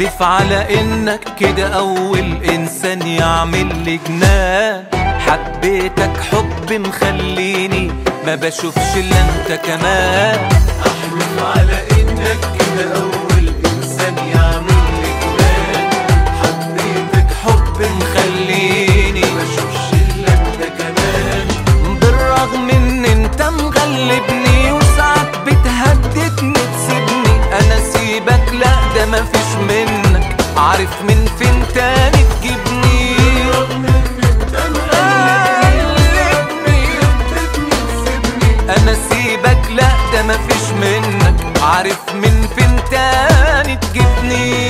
احلف على انك كده اول انسان يعمل لي جنان حبيتك حب مخليني ما بشوفش الا انت كمان احلف على انك كده اول انسان يعمل لي جنان حبيتك حب مخليني ما اشوفش الا انت كمان بالرغم ان انت مغلبني وساعات بتهددني تسيبني انا سيبك لا ده مفيش منك عارف من فين تاني تجيبني رغم ان انت قلبني مغلبني تسيبني انا سيبك لا ده مفيش منك عارف من فين تاني تجيبني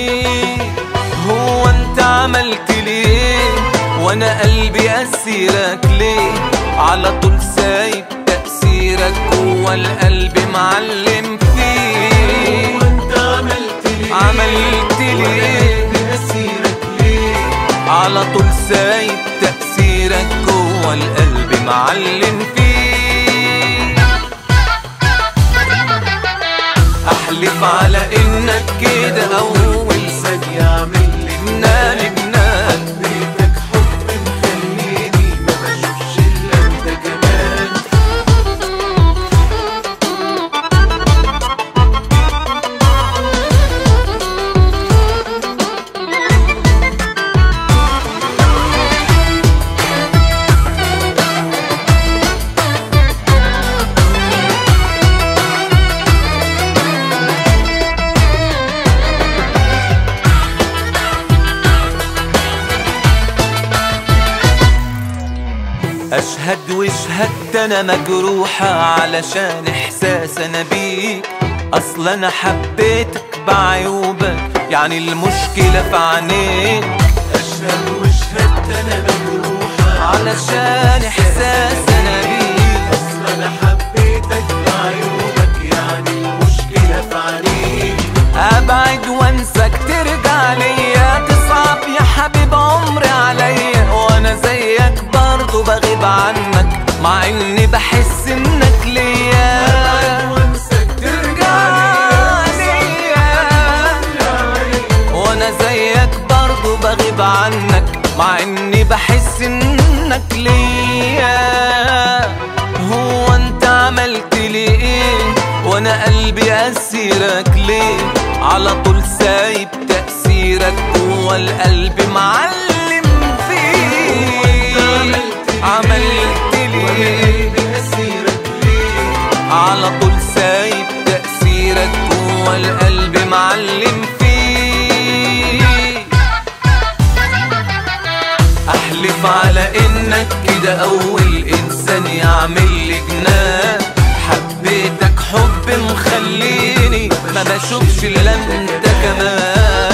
هو انت عملت ليه وانا قلبي اسيرك ليه على طول سايب تأثيرك جوا القلب معلم فيه وانت عملت لي عملت ليه اسيرك ليه على طول سايب تأثيرك جوا القلب معلم فيه احلف على انك كده اول انسان يعمل لي جنان جنان حبيتك حب مخليني ما بشوفش الا انت كمان اشهد واشهدت انا مجروحة علشان احساس انا بيك اصلا انا حبيتك بعيوبك يعني المشكلة في عينيك اشهد واشهدت انا مجروحة علشان احساس انا بيك اصلا انا حبيتك بعيوبك يعني المشكلة في عينيك ابعد وانساك ترجع ليا تصعب يا حبيب عمري عليا وانا زيك برضو بغيب عنك مع اني بحس انك ليا وانساك ترجع ليا وانا زيك برضو بغيب عنك مع اني بحس انك ليا هو انت عملت لي ايه وانا قلبي اسيرك ليه على طول سايب تأثيرك جوا القلب معلم فيه عملت لي اسيرك ليه على طول سايب تأثيرك جوا القلب معلم فيه احلف على انك كده اول انسان يعمل لي جنان حبيتك حب مخليني ما بشوفش الا انت كمان